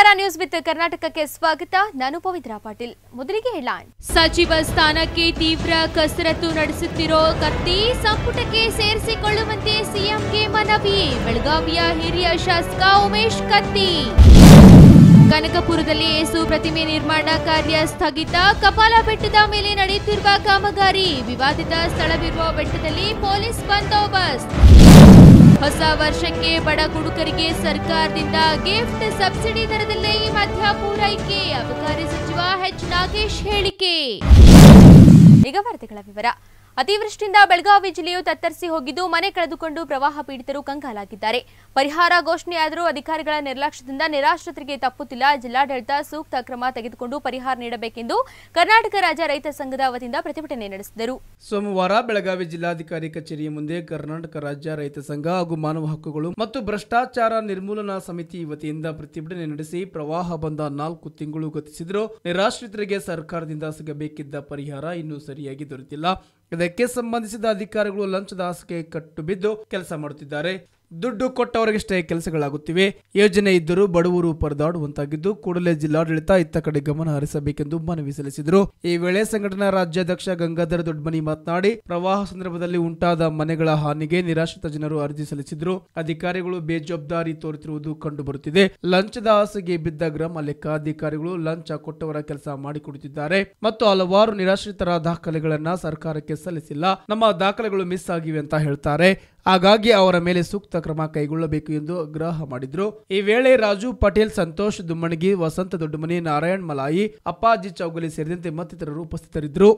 News with ಕರ್ನಾಟಕಕ್ಕೆ ಸ್ವಾಗತ ನಾನು ಪವಿತ್ರ ಪಾಟೀಲ್ ಮೊದಲಿಗೆ ಹೆಡ್ಲೈನ್ ಸಚಿವ ಸ್ಥಾನಕ್ಕೆ ತೀವ್ರ ಕಸರತ್ತು ನಡೆಸುತ್ತಿರೋ ಕತ್ತಿ ಸಂಪುಟಕ್ಕೆ ಸೇರಿಸಿಕೊಳ್ಳುವಂತೆ ಸಿಎಂಗೆ ಮನವಿ ಬೆಳಗಾವಿಯ ಹಿರಿಯ ಶಾಸಕ ಉಮೇಶ್ ಕತ್ತಿ ಕನಕಪುರದಲ್ಲಿ ಏಸು ಪ್ರತಿಮೆ ನಿರ್ಮಾಣ ಕಾರ್ಯ ಸ್ಥಗಿತ ಕಪಾಲ ಬೆಟ್ಟದ ಮೇಲೆ ನಡೆಯುತ್ತಿರುವ ಕಾಮಗಾರಿ ವಿವಾದಿತ ಸ್ಥಳವಿರುವ ಬೆಟ್ಟದಲ್ಲಿ ಪೊಲೀಸ್ ಬಂದೋಬಸ್ತ್ ಹೊಸ ವರ್ಷಕ್ಕೆ ಬಡ ಕುಡುಕರಿಗೆ ಸರ್ಕಾರದಿಂದ ಗಿಫ್ಟ್ ಸಬ್ಸಿಡಿ ದರದಲ್ಲೇ ಈ ಮಧ್ಯ ಪೂರೈಕೆ ಅಬಕಾರಿ ಸಚಿವ ಎಚ್ ನಾಗೇಶ್ ಹೇಳಿಕೆ ಈಗ ವಾರ್ತೆಗಳ ವಿವರ ಅತಿವೃಷ್ಟಿಯಿಂದ ಬೆಳಗಾವಿ ಜಿಲ್ಲೆಯು ತತ್ತರಿಸಿ ಹೋಗಿದ್ದು ಮನೆ ಕಳೆದುಕೊಂಡು ಪ್ರವಾಹ ಪೀಡಿತರು ಕಂಗಾಲಾಗಿದ್ದಾರೆ ಪರಿಹಾರ ಘೋಷಣೆಯಾದರೂ ಅಧಿಕಾರಿಗಳ ನಿರ್ಲಕ್ಷ್ಯದಿಂದ ನಿರಾಶ್ರಿತರಿಗೆ ತಪ್ಪುತ್ತಿಲ್ಲ ಜಿಲ್ಲಾಡಳಿತ ಸೂಕ್ತ ಕ್ರಮ ತೆಗೆದುಕೊಂಡು ಪರಿಹಾರ ನೀಡಬೇಕೆಂದು ಕರ್ನಾಟಕ ರಾಜ್ಯ ರೈತ ಸಂಘದ ವತಿಯಿಂದ ಪ್ರತಿಭಟನೆ ನಡೆಸಿದರು ಸೋಮವಾರ ಬೆಳಗಾವಿ ಜಿಲ್ಲಾಧಿಕಾರಿ ಕಚೇರಿಯ ಮುಂದೆ ಕರ್ನಾಟಕ ರಾಜ್ಯ ರೈತ ಸಂಘ ಹಾಗೂ ಮಾನವ ಹಕ್ಕುಗಳು ಮತ್ತು ಭ್ರಷ್ಟಾಚಾರ ನಿರ್ಮೂಲನಾ ಸಮಿತಿ ವತಿಯಿಂದ ಪ್ರತಿಭಟನೆ ನಡೆಸಿ ಪ್ರವಾಹ ಬಂದ ನಾಲ್ಕು ತಿಂಗಳು ಗತಿಸಿದರೂ ನಿರಾಶ್ರಿತರಿಗೆ ಸರ್ಕಾರದಿಂದ ಸಿಗಬೇಕಿದ್ದ ಪರಿಹಾರ ಇನ್ನೂ ಸರಿಯಾಗಿ ದೊರೆತಿಲ್ಲ ಇದಕ್ಕೆ ಸಂಬಂಧಿಸಿದ ಅಧಿಕಾರಿಗಳು ಲಂಚದ ಆಸೆಗೆ ಕಟ್ಟು ಬಿದ್ದು ಕೆಲಸ ಮಾಡುತ್ತಿದ್ದಾರೆ ದುಡ್ಡು ಕೊಟ್ಟವರಿಗಷ್ಟೇ ಕೆಲಸಗಳಾಗುತ್ತಿವೆ ಯೋಜನೆ ಇದ್ದರೂ ಬಡವರು ಪರದಾಡುವಂತಾಗಿದ್ದು ಕೂಡಲೇ ಜಿಲ್ಲಾಡಳಿತ ಇತ್ತ ಕಡೆ ಗಮನ ಹರಿಸಬೇಕೆಂದು ಮನವಿ ಸಲ್ಲಿಸಿದರು ಈ ವೇಳೆ ಸಂಘಟನಾ ರಾಜ್ಯಾಧ್ಯಕ್ಷ ಗಂಗಾಧರ ದೊಡ್ಡಮನಿ ಮಾತನಾಡಿ ಪ್ರವಾಹ ಸಂದರ್ಭದಲ್ಲಿ ಉಂಟಾದ ಮನೆಗಳ ಹಾನಿಗೆ ನಿರಾಶ್ರಿತ ಜನರು ಅರ್ಜಿ ಸಲ್ಲಿಸಿದ್ರು ಅಧಿಕಾರಿಗಳು ಬೇಜವಾಬ್ದಾರಿ ತೋರುತ್ತಿರುವುದು ಕಂಡುಬರುತ್ತಿದೆ ಲಂಚದ ಆಸೆಗೆ ಬಿದ್ದ ಗ್ರಾಮ ಲೆಕ್ಕಾಧಿಕಾರಿಗಳು ಲಂಚ ಕೊಟ್ಟವರ ಕೆಲಸ ಮಾಡಿಕೊಡುತ್ತಿದ್ದಾರೆ ಮತ್ತು ಹಲವಾರು ನಿರಾಶ್ರಿತರ ದಾಖಲೆಗಳನ್ನ ಸರ್ಕಾರಕ್ಕೆ ಸಲ್ಲಿಸಿಲ್ಲ ನಮ್ಮ ದಾಖಲೆಗಳು ಮಿಸ್ ಆಗಿವೆ ಅಂತ ಹೇಳ್ತಾರೆ ಹಾಗಾಗಿ ಅವರ ಮೇಲೆ ಸೂಕ್ತ ಕ್ರಮ ಕೈಗೊಳ್ಳಬೇಕು ಎಂದು ಆಗ್ರಹ ಮಾಡಿದ್ರು ಈ ವೇಳೆ ರಾಜು ಪಟೇಲ್ ಸಂತೋಷ್ ದುಮ್ಮಣಗಿ ವಸಂತ ದೊಡ್ಡಮನಿ ನಾರಾಯಣ್ ಮಲಾಯಿ ಅಪ್ಪಾಜಿ ಚೌಗಲಿ ಸೇರಿದಂತೆ ಮತ್ತಿತರರು ಉಪಸ್ಥಿತರಿದ್ದರು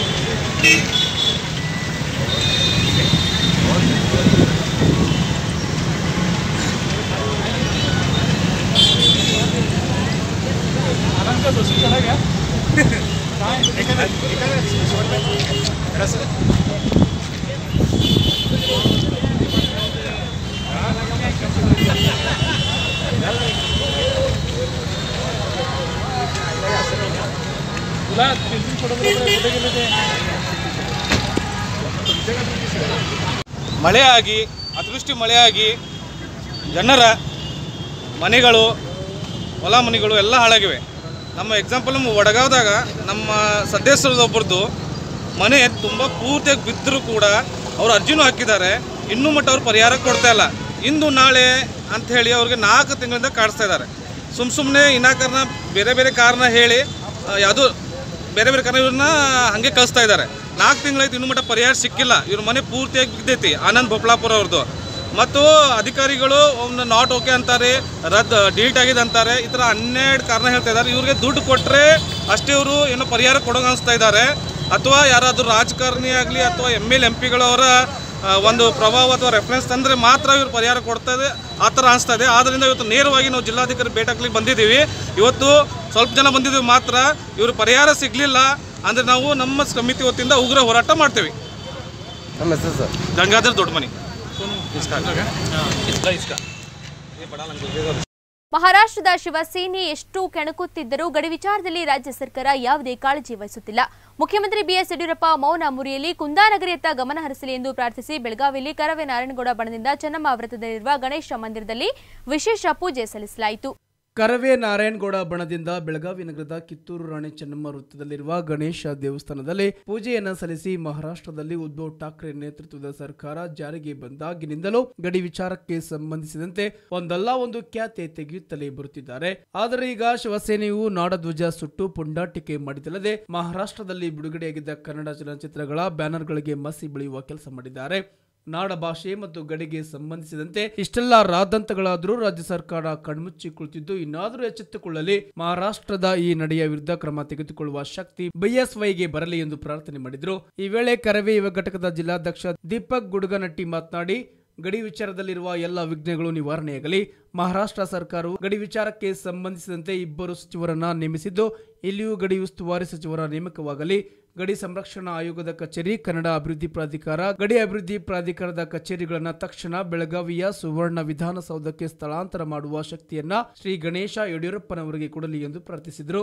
ಮಳೆಯಾಗಿ ಅತಿವೃಷ್ಟಿ ಮಳೆಯಾಗಿ ಜನರ ಮನೆಗಳು ಹೊಲ ಮನೆಗಳು ಎಲ್ಲ ಹಾಳಾಗಿವೆ ನಮ್ಮ ಎಕ್ಸಾಂಪಲ್ ನಮ್ಮ ವಡಗಾವ್ದಾಗ ನಮ್ಮ ಸದಸ್ಯರದೊಬ್ಬರದ್ದು ಮನೆ ತುಂಬ ಪೂರ್ತಿಯಾಗಿ ಬಿದ್ದರೂ ಕೂಡ ಅವ್ರು ಅರ್ಜಿನೂ ಹಾಕಿದ್ದಾರೆ ಇನ್ನೂ ಮಟ್ಟ ಅವ್ರು ಪರಿಹಾರ ಕೊಡ್ತಾ ಇಲ್ಲ ಇಂದು ನಾಳೆ ಅಂತ ಹೇಳಿ ಅವ್ರಿಗೆ ನಾಲ್ಕು ತಿಂಗಳಿಂದ ಕಾಡಿಸ್ತಾ ಇದ್ದಾರೆ ಸುಮ್ಮ ಸುಮ್ಮನೆ ಇನ್ನಾಕರಣ ಬೇರೆ ಬೇರೆ ಕಾರಣ ಹೇಳಿ ಯಾವುದೋ ಬೇರೆ ಬೇರೆ ಕಾರಣ ಇವ್ರನ್ನ ಹಾಗೆ ಕಳಿಸ್ತಾ ಇದ್ದಾರೆ ನಾಲ್ಕು ತಿಂಗಳಾಯ್ತು ಇನ್ನೂ ಮಟ್ಟ ಪರಿಹಾರ ಸಿಕ್ಕಿಲ್ಲ ಇವ್ರ ಮನೆ ಪೂರ್ತಿಯಾಗಿ ಬಿದ್ದೈತಿ ಆನಂದ್ ಬೊಪ್ಲಾಪುರ ಅವ್ರದ್ದು ಮತ್ತು ಅಧಿಕಾರಿಗಳು ಅವ್ನ ನಾಟ್ ಓಕೆ ಅಂತಾರೆ ರದ್ದು ಡಿಲೀಟ್ ಆಗಿದೆ ಅಂತಾರೆ ಈ ಥರ ಹನ್ನೆರಡು ಕಾರಣ ಹೇಳ್ತಾ ಇದ್ದಾರೆ ಇವ್ರಿಗೆ ದುಡ್ಡು ಕೊಟ್ಟರೆ ಅಷ್ಟೇ ಇವರು ಏನೋ ಪರಿಹಾರ ಕೊಡೋಕೆ ಅನಿಸ್ತಾ ಇದ್ದಾರೆ ಅಥವಾ ಯಾರಾದರೂ ರಾಜಕಾರಣಿ ಆಗಲಿ ಅಥವಾ ಎಮ್ ಎಲ್ ಎಂ ಪಿಗಳವರ ಆ, ಒಂದು ಪ್ರಭಾವ ಅಥವಾ ರೆಫರೆನ್ಸ್ ತಂದರೆ ಮಾತ್ರ ಇವ್ರು ಪರಿಹಾರ ಕೊಡ್ತಾ ಇದೆ ಆ ಥರ ಅನಿಸ್ತಾ ಇದೆ ಆದ್ದರಿಂದ ಇವತ್ತು ನೇರವಾಗಿ ನಾವು ಜಿಲ್ಲಾಧಿಕಾರಿ ಭೇಟಾಗ್ಲಿಕ್ಕೆ ಬಂದಿದ್ದೀವಿ ಇವತ್ತು ಸ್ವಲ್ಪ ಜನ ಬಂದಿದ್ದೀವಿ ಮಾತ್ರ ಇವರು ಪರಿಹಾರ ಸಿಗಲಿಲ್ಲ ಅಂದರೆ ನಾವು ನಮ್ಮ ಸಮಿತಿ ವತಿಯಿಂದ ಉಗ್ರ ಹೋರಾಟ ಮಾಡ್ತೇವೆ ನಮ್ಮ ಹೆಸರು ಸರ್ ಗಂಗಾಧರ್ ದೊಡ್ಡಮನಿ ಮಹಾರಾಷ್ಟ್ರದ ಶಿವಸೇನೆ ಎಷ್ಟು ಕೆಣಕುತ್ತಿದ್ದರೂ ಗಡಿ ವಿಚಾರದಲ್ಲಿ ರಾಜ್ಯ ಸರ್ಕಾರ ಯಾವುದೇ ಕಾಳಜಿ ವಹಿಸುತ್ತಿಲ್ಲ ಮುಖ್ಯಮಂತ್ರಿ ಬಿಎಸ್ ಯಡಿಯೂರಪ್ಪ ಮೌನ ಮುರಿಯಲ್ಲಿ ಕುಂದಾನಗರಿಯತ್ತ ಗಮನ ಹರಿಸಲಿ ಎಂದು ಪ್ರಾರ್ಥಿಸಿ ಬೆಳಗಾವಿಯಲ್ಲಿ ಕರವೇ ನಾರಾಯಣಗೌಡ ಬಣದಿಂದ ಚೆನ್ನಮ್ಮ ವೃತ್ತದಲ್ಲಿರುವ ಗಣೇಶ ಮಂದಿರದಲ್ಲಿ ವಿಶೇಷ ಪೂಜೆ ಸಲ್ಲಿಸಲಾಯಿತು ಕರವೇ ನಾರಾಯಣಗೌಡ ಬಣದಿಂದ ಬೆಳಗಾವಿ ನಗರದ ಕಿತ್ತೂರು ರಾಣಿ ಚೆನ್ನಮ್ಮ ವೃತ್ತದಲ್ಲಿರುವ ಗಣೇಶ ದೇವಸ್ಥಾನದಲ್ಲಿ ಪೂಜೆಯನ್ನ ಸಲ್ಲಿಸಿ ಮಹಾರಾಷ್ಟ್ರದಲ್ಲಿ ಉದ್ಧವ್ ಠಾಕ್ರೆ ನೇತೃತ್ವದ ಸರ್ಕಾರ ಜಾರಿಗೆ ಬಂದಾಗಿನಿಂದಲೂ ಗಡಿ ವಿಚಾರಕ್ಕೆ ಸಂಬಂಧಿಸಿದಂತೆ ಒಂದಲ್ಲ ಒಂದು ಖ್ಯಾತೆ ತೆಗೆಯುತ್ತಲೇ ಬರುತ್ತಿದ್ದಾರೆ ಆದರೆ ಈಗ ಶಿವಸೇನೆಯು ನಾಡಧ್ವಜ ಸುಟ್ಟು ಪುಂಡಾಟಿಕೆ ಮಾಡಿದಲ್ಲದೆ ಮಹಾರಾಷ್ಟ್ರದಲ್ಲಿ ಬಿಡುಗಡೆಯಾಗಿದ್ದ ಕನ್ನಡ ಚಲನಚಿತ್ರಗಳ ಬ್ಯಾನರ್ಗಳಿಗೆ ಮಸಿ ಬೆಳೆಯುವ ಕೆಲಸ ಮಾಡಿದ್ದಾರೆ ನಾಡ ಭಾಷೆ ಮತ್ತು ಗಡಿಗೆ ಸಂಬಂಧಿಸಿದಂತೆ ಇಷ್ಟೆಲ್ಲ ರಾದಂತಗಳಾದರೂ ರಾಜ್ಯ ಸರ್ಕಾರ ಕಣ್ಮುಚ್ಚಿ ಕುಳಿತಿದ್ದು ಇನ್ನಾದರೂ ಎಚ್ಚೆತ್ತುಕೊಳ್ಳಲಿ ಮಹಾರಾಷ್ಟ್ರದ ಈ ನಡೆಯ ವಿರುದ್ಧ ಕ್ರಮ ತೆಗೆದುಕೊಳ್ಳುವ ಶಕ್ತಿ ಬಿಎಸ್ವೈಗೆ ಬರಲಿ ಎಂದು ಪ್ರಾರ್ಥನೆ ಮಾಡಿದರು ಈ ವೇಳೆ ಕರವೇ ಯುವ ಘಟಕದ ಜಿಲ್ಲಾಧ್ಯಕ್ಷ ದೀಪಕ್ ಗುಡುಗನಟ್ಟಿ ಮಾತನಾಡಿ ಗಡಿ ವಿಚಾರದಲ್ಲಿರುವ ಎಲ್ಲ ವಿಘ್ನಗಳು ನಿವಾರಣೆಯಾಗಲಿ ಮಹಾರಾಷ್ಟ್ರ ಸರ್ಕಾರವು ಗಡಿ ವಿಚಾರಕ್ಕೆ ಸಂಬಂಧಿಸಿದಂತೆ ಇಬ್ಬರು ಸಚಿವರನ್ನ ನೇಮಿಸಿದ್ದು ಇಲ್ಲಿಯೂ ಗಡಿ ಉಸ್ತುವಾರಿ ಸಚಿವರ ನೇಮಕವಾಗಲಿ ಗಡಿ ಸಂರಕ್ಷಣಾ ಆಯೋಗದ ಕಚೇರಿ ಕನ್ನಡ ಅಭಿವೃದ್ಧಿ ಪ್ರಾಧಿಕಾರ ಗಡಿ ಅಭಿವೃದ್ಧಿ ಪ್ರಾಧಿಕಾರದ ಕಚೇರಿಗಳನ್ನು ತಕ್ಷಣ ಬೆಳಗಾವಿಯ ಸುವರ್ಣ ವಿಧಾನಸೌಧಕ್ಕೆ ಸ್ಥಳಾಂತರ ಮಾಡುವ ಶಕ್ತಿಯನ್ನ ಶ್ರೀ ಗಣೇಶ ಯಡಿಯೂರಪ್ಪನವರಿಗೆ ಕೊಡಲಿ ಎಂದು ಪ್ರಾರ್ಥಿಸಿದರು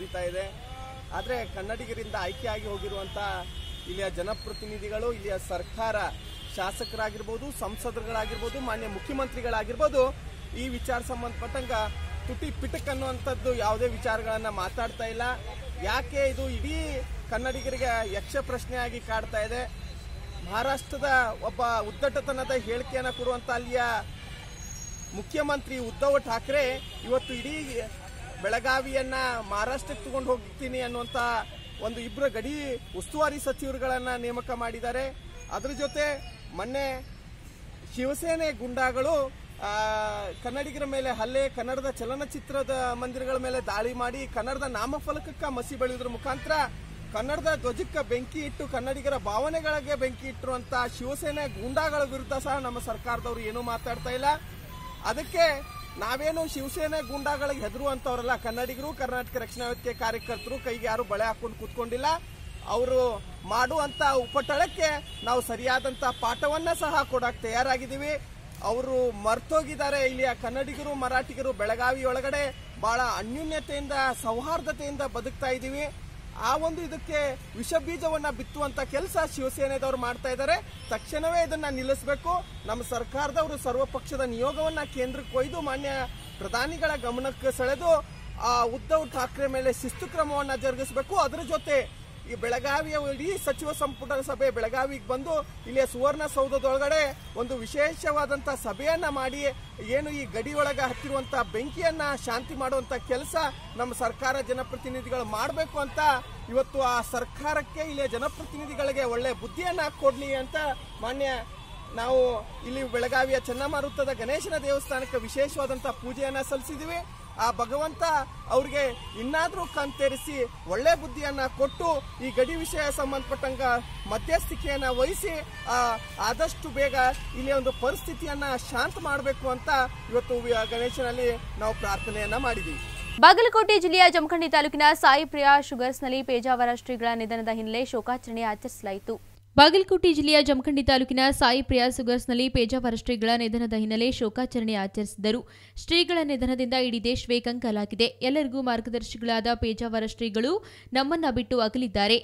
ನಡೀತಾ ಇದೆ ಆದರೆ ಕನ್ನಡಿಗರಿಂದ ಆಯ್ಕೆಯಾಗಿ ಹೋಗಿರುವಂಥ ಇಲ್ಲಿಯ ಜನಪ್ರತಿನಿಧಿಗಳು ಇಲ್ಲಿಯ ಸರ್ಕಾರ ಶಾಸಕರಾಗಿರ್ಬೋದು ಸಂಸದರುಗಳಾಗಿರ್ಬೋದು ಮಾನ್ಯ ಮುಖ್ಯಮಂತ್ರಿಗಳಾಗಿರ್ಬೋದು ಈ ವಿಚಾರ ಸಂಬಂಧಪಟ್ಟಂಗ ತುಟಿ ಪಿಟಕ್ ಅನ್ನುವಂಥದ್ದು ಯಾವುದೇ ವಿಚಾರಗಳನ್ನ ಮಾತಾಡ್ತಾ ಇಲ್ಲ ಯಾಕೆ ಇದು ಇಡೀ ಕನ್ನಡಿಗರಿಗೆ ಯಕ್ಷ ಪ್ರಶ್ನೆಯಾಗಿ ಕಾಡ್ತಾ ಇದೆ ಮಹಾರಾಷ್ಟ್ರದ ಒಬ್ಬ ಉದ್ದಟತನದ ಹೇಳಿಕೆಯನ್ನು ಕೊಡುವಂತ ಅಲ್ಲಿಯ ಮುಖ್ಯಮಂತ್ರಿ ಉದ್ಧವ್ ಠಾಕ್ರೆ ಇವತ್ತು ಇಡೀ ಬೆಳಗಾವಿಯನ್ನ ಮಹಾರಾಷ್ಟ್ರಕ್ಕೆ ತಗೊಂಡು ಹೋಗ್ತೀನಿ ಅನ್ನುವಂತ ಒಂದು ಇಬ್ಬರು ಗಡಿ ಉಸ್ತುವಾರಿ ಸಚಿವರುಗಳನ್ನ ನೇಮಕ ಮಾಡಿದ್ದಾರೆ ಅದ್ರ ಜೊತೆ ಮೊನ್ನೆ ಶಿವಸೇನೆ ಗುಂಡಾಗಳು ಆ, ಕನ್ನಡಿಗರ ಮೇಲೆ ಹಲ್ಲೆ ಕನ್ನಡದ ಚಲನಚಿತ್ರದ ಮಂದಿರಗಳ ಮೇಲೆ ದಾಳಿ ಮಾಡಿ ಕನ್ನಡದ ನಾಮಫಲಕಕ್ಕ ಮಸಿ ಬೆಳೆಯೋದ್ರ ಮುಖಾಂತರ ಕನ್ನಡದ ಧ್ವಜಕ್ಕೆ ಬೆಂಕಿ ಇಟ್ಟು ಕನ್ನಡಿಗರ ಭಾವನೆಗಳಿಗೆ ಬೆಂಕಿ ಇಟ್ಟಿರುವಂತ ಶಿವಸೇನೆ ಗೂಂಡಾಗಳ ವಿರುದ್ಧ ಸಹ ನಮ್ಮ ಸರ್ಕಾರದವರು ಏನೂ ಮಾತಾಡ್ತಾ ಇಲ್ಲ ಅದಕ್ಕೆ ನಾವೇನು ಶಿವಸೇನೆ ಗೂಂಡಾಗಳಿಗೆ ಹೆದರುವಂತವರಲ್ಲ ಕನ್ನಡಿಗರು ಕರ್ನಾಟಕ ರಕ್ಷಣಾ ವೇದಿಕೆ ಕಾರ್ಯಕರ್ತರು ಕೈಗೆ ಯಾರು ಬಳೆ ಹಾಕೊಂಡು ಕೂತ್ಕೊಂಡಿಲ್ಲ ಅವರು ಮಾಡುವಂತ ಉಪಟಳಕ್ಕೆ ನಾವು ಸರಿಯಾದಂತ ಪಾಠವನ್ನ ಸಹ ಕೊಡಕ್ ತಯಾರಾಗಿದ್ದೀವಿ ಅವರು ಮರ್ತೋಗಿದ್ದಾರೆ ಇಲ್ಲಿಯ ಕನ್ನಡಿಗರು ಮರಾಠಿಗರು ಬೆಳಗಾವಿ ಒಳಗಡೆ ಬಹಳ ಅನ್ಯೂನ್ಯತೆಯಿಂದ ಸೌಹಾರ್ದತೆಯಿಂದ ಬದುಕ್ತಾ ಇದ್ದೀವಿ ಆ ಒಂದು ಇದಕ್ಕೆ ವಿಷ ಬೀಜವನ್ನ ಬಿತ್ತುವಂತ ಕೆಲಸ ಶಿವಸೇನೆದವರು ಮಾಡ್ತಾ ಇದ್ದಾರೆ ತಕ್ಷಣವೇ ಇದನ್ನ ನಿಲ್ಲಿಸಬೇಕು ನಮ್ಮ ಸರ್ಕಾರದವರು ಸರ್ವಪಕ್ಷದ ನಿಯೋಗವನ್ನ ಕೇಂದ್ರಕ್ಕೆ ಒಯ್ದು ಮಾನ್ಯ ಪ್ರಧಾನಿಗಳ ಗಮನಕ್ಕೆ ಸೆಳೆದು ಆ ಉದ್ಧವ್ ಠಾಕ್ರೆ ಮೇಲೆ ಶಿಸ್ತು ಕ್ರಮವನ್ನ ಜರುಗಿಸಬೇಕು ಅದರ ಜೊತೆ ಈ ಬೆಳಗಾವಿಯ ಇಡೀ ಸಚಿವ ಸಂಪುಟ ಸಭೆ ಬೆಳಗಾವಿಗೆ ಬಂದು ಇಲ್ಲಿಯ ಸುವರ್ಣಸೌಧದೊಳಗಡೆ ಒಂದು ವಿಶೇಷವಾದಂತ ಸಭೆಯನ್ನ ಮಾಡಿ ಏನು ಈ ಗಡಿ ಒಳಗ ಹತ್ತಿರುವಂತ ಬೆಂಕಿಯನ್ನ ಶಾಂತಿ ಮಾಡುವಂತ ಕೆಲಸ ನಮ್ಮ ಸರ್ಕಾರ ಜನಪ್ರತಿನಿಧಿಗಳು ಮಾಡಬೇಕು ಅಂತ ಇವತ್ತು ಆ ಸರ್ಕಾರಕ್ಕೆ ಇಲ್ಲಿಯ ಜನಪ್ರತಿನಿಧಿಗಳಿಗೆ ಒಳ್ಳೆ ಬುದ್ಧಿಯನ್ನ ಕೊಡ್ಲಿ ಅಂತ ಮಾನ್ಯ ನಾವು ಇಲ್ಲಿ ಬೆಳಗಾವಿಯ ಚನ್ನಮಾರುತದ ಗಣೇಶನ ದೇವಸ್ಥಾನಕ್ಕೆ ವಿಶೇಷವಾದಂತ ಪೂಜೆಯನ್ನ ಸಲ್ಲಿಸಿದ್ವಿ ಆ ಭಗವಂತ ಅವ್ರಿಗೆ ಇನ್ನಾದ್ರೂ ಕಣ್ತೇರಿಸಿ ಒಳ್ಳೆ ಬುದ್ಧಿಯನ್ನ ಕೊಟ್ಟು ಈ ಗಡಿ ವಿಷಯ ಸಂಬಂಧಪಟ್ಟಂಗ ಮಧ್ಯಸ್ಥಿಕೆಯನ್ನ ವಹಿಸಿ ಆ, ಆದಷ್ಟು ಬೇಗ ಇಲ್ಲಿ ಒಂದು ಪರಿಸ್ಥಿತಿಯನ್ನ ಶಾಂತ ಮಾಡಬೇಕು ಅಂತ ಇವತ್ತು ವಿ- ಗಣೇಶನಲ್ಲಿ ನಾವು ಪ್ರಾರ್ಥನೆಯನ್ನ ಮಾಡಿದ್ದೀವಿ ಬಾಗಲಕೋಟೆ ಜಿಲ್ಲೆಯ ಜಮಖಂಡಿ ತಾಲೂಕಿನ ಸಾಯಿ ಪ್ರಿಯಾ ಶುಗರ್ಸ್ನಲ್ಲಿ ಪೇಜಾವರ ಶ್ರೀಗಳ ನಿಧನದ ಹಿನ್ನೆಲೆ ಶೋಕಾಚರಣೆ ಆಚರಿಸಲಾಯಿತು ಬಾಗಲಕೋಟೆ ಜಿಲ್ಲೆಯ ಜಮಖಂಡಿ ತಾಲೂಕಿನ ಸಾಯಿ ಪ್ರಿಯಾ ಸುಗರ್ಸ್ನಲ್ಲಿ ಪೇಜಾವರ ಶ್ರೀಗಳ ನಿಧನದ ಹಿನ್ನೆಲೆ ಶೋಕಾಚರಣೆ ಆಚರಿಸಿದರು ಶ್ರೀಗಳ ನಿಧನದಿಂದ ಇಡೀ ದೇಶವೇ ಕಂಗಾಲಾಗಿದೆ ಎಲ್ಲರಿಗೂ ಮಾರ್ಗದರ್ಶಿಗಳಾದ ಪೇಜಾವರ ಶ್ರೀಗಳು ನಮ್ಮನ್ನ ಬಿಟ್ಟು ಅಗಲಿದ್ದಾರೆ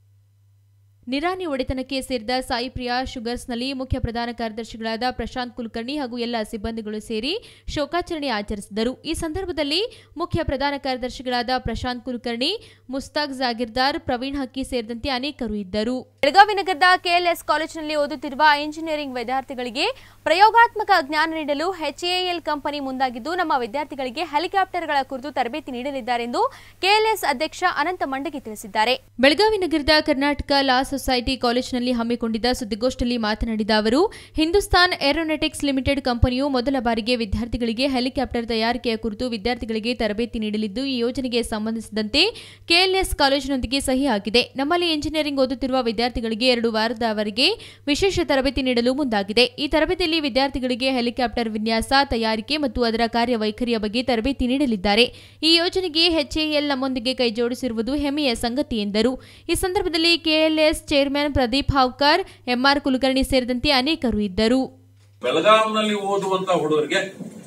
ನಿರಾನಿ ಒಡೆತನಕ್ಕೆ ಸೇರಿದ ಸಾಯಿ ಪ್ರಿಯಾ ಶುಗರ್ಸ್ನಲ್ಲಿ ಮುಖ್ಯ ಪ್ರಧಾನ ಕಾರ್ಯದರ್ಶಿಗಳಾದ ಪ್ರಶಾಂತ್ ಕುಲಕರ್ಣಿ ಹಾಗೂ ಎಲ್ಲ ಸಿಬ್ಬಂದಿಗಳು ಸೇರಿ ಶೋಕಾಚರಣೆ ಆಚರಿಸಿದರು ಈ ಸಂದರ್ಭದಲ್ಲಿ ಮುಖ್ಯ ಪ್ರಧಾನ ಕಾರ್ಯದರ್ಶಿಗಳಾದ ಪ್ರಶಾಂತ್ ಕುಲಕರ್ಣಿ ಮುಸ್ತಾಕ್ ಜಾಗೀರ್ದಾರ್ ಪ್ರವೀಣ್ ಹಕ್ಕಿ ಸೇರಿದಂತೆ ಅನೇಕರು ಇದ್ದರು ಬೆಳಗಾವಿ ನಗರದ ಕೆಎಲ್ಎಸ್ ಕಾಲೇಜಿನಲ್ಲಿ ಓದುತ್ತಿರುವ ಇಂಜಿನಿಯರಿಂಗ್ ವಿದ್ಯಾರ್ಥಿಗಳಿಗೆ ಪ್ರಯೋಗಾತ್ಮಕ ಜ್ಞಾನ ನೀಡಲು ಎಚ್ಎಎಲ್ ಕಂಪನಿ ಮುಂದಾಗಿದ್ದು ನಮ್ಮ ವಿದ್ಯಾರ್ಥಿಗಳಿಗೆ ಹೆಲಿಕಾಪ್ಟರ್ಗಳ ಕುರಿತು ತರಬೇತಿ ನೀಡಲಿದ್ದಾರೆ ಎಂದು ಕೆಎಲ್ಎಸ್ ಅಧ್ಯಕ್ಷ ಅನಂತ ಮಂಡಗಿ ತಿಳಿಸಿದ್ದಾರೆ ಬೆಳಗಾವಿ ನಗರದ ಕರ್ನಾಟಕ ಲಾ ಸೊಸೈಟಿ ಕಾಲೇಜಿನಲ್ಲಿ ಹಮ್ಮಿಕೊಂಡಿದ್ದ ಸುದ್ದಿಗೋಷ್ಠಿಯಲ್ಲಿ ಮಾತನಾಡಿದ ಅವರು ಹಿಂದೂಸ್ತಾನ್ ಏರೋನೆಟಿಕ್ಸ್ ಲಿಮಿಟೆಡ್ ಕಂಪನಿಯು ಮೊದಲ ಬಾರಿಗೆ ವಿದ್ಯಾರ್ಥಿಗಳಿಗೆ ಹೆಲಿಕಾಪ್ಟರ್ ತಯಾರಿಕೆಯ ಕುರಿತು ವಿದ್ಯಾರ್ಥಿಗಳಿಗೆ ತರಬೇತಿ ನೀಡಲಿದ್ದು ಈ ಯೋಜನೆಗೆ ಸಂಬಂಧಿಸಿದಂತೆ ಕೆಎಲ್ಎಸ್ ಕಾಲೇಜಿನೊಂದಿಗೆ ಸಹಿ ಹಾಕಿದೆ ನಮ್ಮಲ್ಲಿ ಇಂಜಿನಿಯರಿಂಗ್ ಓದುತ್ತಿರುವ ವಿದ್ಯಾರ್ಥಿಗಳಿಗೆ ಎರಡು ವಾರದವರೆಗೆ ವಿಶೇಷ ತರಬೇತಿ ನೀಡಲು ಮುಂದಾಗಿದೆ ಈ ತರಬೇತಿಯಲ್ಲಿ ವಿದ್ಯಾರ್ಥಿಗಳಿಗೆ ಹೆಲಿಕಾಪ್ಟರ್ ವಿನ್ಯಾಸ ತಯಾರಿಕೆ ಮತ್ತು ಅದರ ಕಾರ್ಯವೈಖರಿಯ ಬಗ್ಗೆ ತರಬೇತಿ ನೀಡಲಿದ್ದಾರೆ ಈ ಯೋಜನೆಗೆ ಎಚ್ಎಎಲ್ ನಮ್ಮೊಂದಿಗೆ ಕೈ ಜೋಡಿಸಿರುವುದು ಹೆಮ್ಮೆಯ ಸಂಗತಿ ಎಂದರು ಈ ಸಂದರ್ಭದಲ್ಲಿ KLS chairman Pradeep Havkar MR Kulkarni ಸೇರಿದಂತೆ ಅನೇಕರು ಇದ್ದರು ಬೆಳಗಾಂನಲ್ಲಿ ಓದುವಂತ ಹುಡುಗರಿಗೆ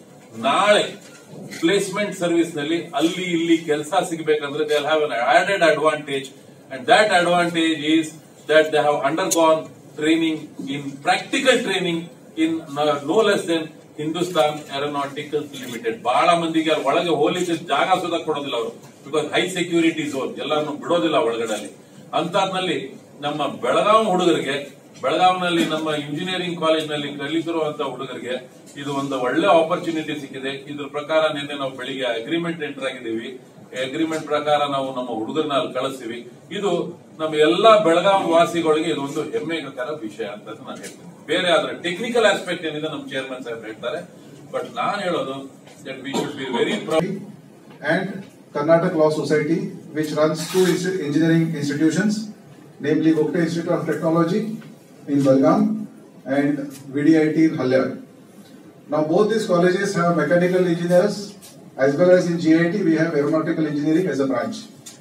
ನಾಳೆ ಪ್ಲೇಸ್ಮೆಂಟ್ ಸರ್ವಿಸ್ ನಲ್ಲಿ ಅಲ್ಲಿ ಇಲ್ಲಿ ಕೆಲಸ ಸಿಗಬೇಕಂದ್ರೆ they have an added advantage and that advantage is that they have undergone training in practical training in no less than Hindustan Aeronauticals Limited ಬಹಳ ಮಂದಿಗೆ ಅಲ್ಲಿ ಒಳಗೆ ಹೋಲಿಕ್ಕೆ ಜಾಗ ಸುಧಾ ಕೊಡೋದಿಲ್ಲ ಅವರು ಬಿಕಾಸ್ ಹೈ ಸೆಕ್ಯೂರಿಟಿ ಝೋನ್ ಎಲ್ಲರನ್ನು ಬಿಡೋದಿಲ್ಲ ಒಳಗಡೆ ಅಲ್ಲಿ ಅಂತದ್ನಲ್ಲಿ ನಮ್ಮ ಬೆಳಗಾವಿ ಹುಡುಗರಿಗೆ ಬೆಳಗಾವಿನಲ್ಲಿ ನಮ್ಮ ಇಂಜಿನಿಯರಿಂಗ್ ಕಾಲೇಜ್ನಲ್ಲಿ ಕಲಿತಿರುವಂತ ಹುಡುಗರಿಗೆ ಇದು ಒಂದು ಒಳ್ಳೆ ಆಪರ್ಚುನಿಟಿ ಸಿಕ್ಕಿದೆ ಇದ್ರ ಪ್ರಕಾರ ನಿನ್ನೆ ನಾವು ಬೆಳಿಗ್ಗೆ ಅಗ್ರಿಮೆಂಟ್ ಎಂಟರ್ ಆಗಿದ್ದೀವಿ ಅಗ್ರಿಮೆಂಟ್ ಪ್ರಕಾರ ನಾವು ನಮ್ಮ ಹುಡುಗರನ್ನ ಅಲ್ಲಿ ಕಳಿಸ್ತೀವಿ ಇದು ನಮ್ಮ ಎಲ್ಲಾ ಬೆಳಗಾವಿ ವಾಸಿಗಳಿಗೆ ಇದೊಂದು ಹೆಮ್ಮೆಕರ ವಿಷಯ ಅಂತ ನಾನು ಹೇಳ್ತೀನಿ ಬೇರೆ ಆದ್ರೆ ಟೆಕ್ನಿಕಲ್ ಆಸ್ಪೆಕ್ಟ್ ಏನಿದೆ ನಮ್ಮ ಚೇರ್ಮನ್ ಸಾಹೇಬ್ ಹೇಳ್ತಾರೆ ಬಟ್ ನಾನು ಹೇಳೋದು that we should be very proud and Karnataka Law Society, which runs two insti- engineering institutions, namely Gupta Institute of Technology in Belgaum and VDIT in Halyar. Now, both these colleges have mechanical engineers as well as in GIT we have aeronautical engineering as a branch.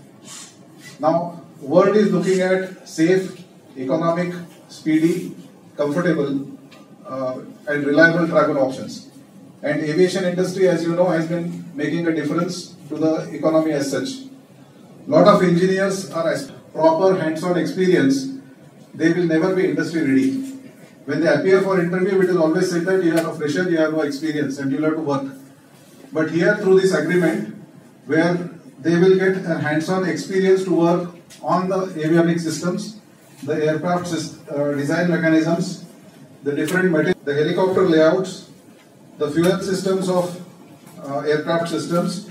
Now, world is looking at safe, economic, speedy, comfortable, uh, and reliable travel options. And aviation industry, as you know, has been making a difference to the economy as such. lot of engineers are as proper hands-on experience, they will never be industry ready. When they appear for interview, it is always said that you are a fresher, you have no experience, and you will have to work. But here, through this agreement, where they will get a hands-on experience to work on the avionics systems, the aircraft sys- uh, design mechanisms, the different material, the helicopter layouts, the fuel systems of uh, aircraft systems,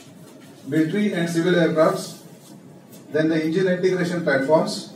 military and civil aircrafts, then the engine integration platforms,